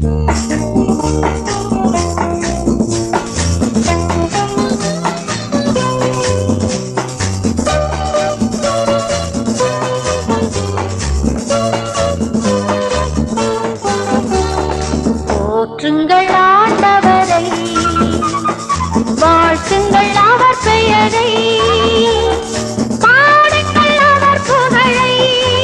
போற்றுங்கள் ஆண்டவரை வாழ்த்துங்கள் அவர் பெயரை பாடுங்கள் அவர் புகழை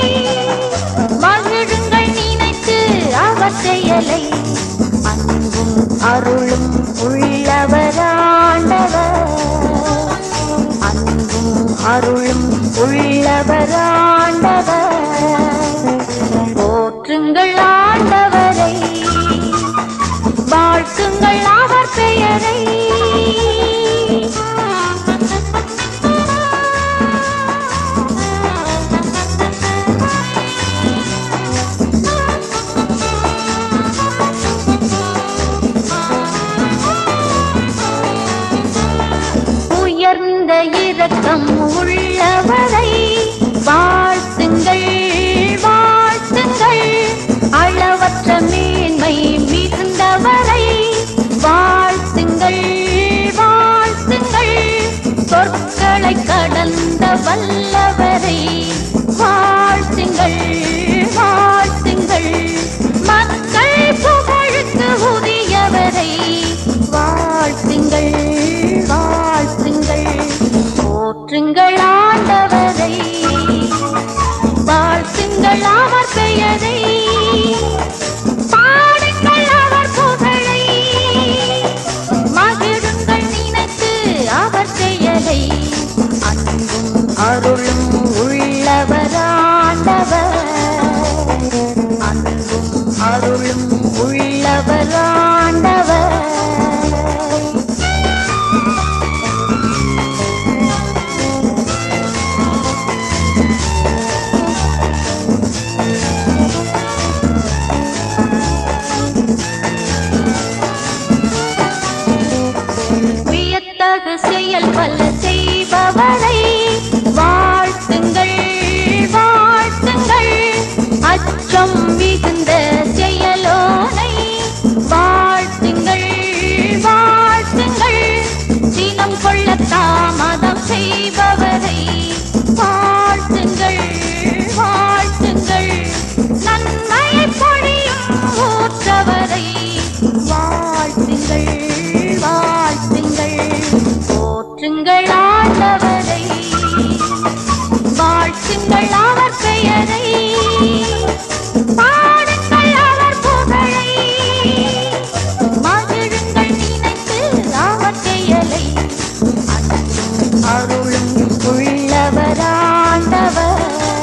மகிழுங்கள் நினைத்து அவர் செயலை அன்பும் அருளும் உள்ளவர் ஆண்டவர் அன்பும் அருளும் உள்ளவர் ஆண்டவர் போற்றுங்கள் ஆண்டவரை வாழ்த்துங்கள் அவர் பெயரை உயர்ந்த இரக்கம் உள்ளவரை வாழ்த்துங்கள் வாழ்த்துங்கள் அளவற்ற மேன்மை மிகுந்தவரை வாழ்த்துங்கள் வாழ்த்துங்கள் சொற்களை கடந்த வல்லவரை வாழ்த்துங்கள் வாழ்த்துங்கள் மக்கள் புகழுக்கு உரியவரை வாழ்த்துங்கள் வாழ்த்துங்கள் போற்றுங்கள் ஆண்டவரை வாழ்த்துங்கள் அவர் பெயரை பாடுங்கள் அவர் புகழை மகிழுங்கள் நினைத்து அவர் செயலை அன்பும் அருளும் உள்ளவர் ஆண்டவர் அன்பும் அருளும் உள்ளவர் ஆண்டவர் வியத்தகு செயல் பல செய்பவரை வாழ்த்துங்கள் வாழ்த்துங்கள் அச்சம் மிகுந்த செயலோனை வாழ்த்துங்கள் வாழ்த்துங்கள் சினம் கொள்ள தாமதம் செய்பவரை வாழ்த்துங்கள் வாழ்த்துங்கள் நன்மையை பொழியும் ஊற்றவரை வாழ்த்துங்கள் வாழ்த்துங்கள் போற்றுங்கள் ஆண்டவரை வாழ்த்துங்கள் அவர் பெயரை பாடுங்கள் அவர் புகழை மகிழுங்கள் நினைத்து அவர் செயலை அன்பும் அருளும் உள்ளவர் ஆண்டவர்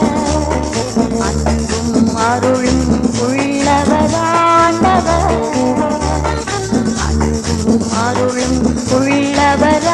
அன்பும் அருளும் உள்ளவர் ஆண்டவர் அன்பும் அருளும் உள்ளவர்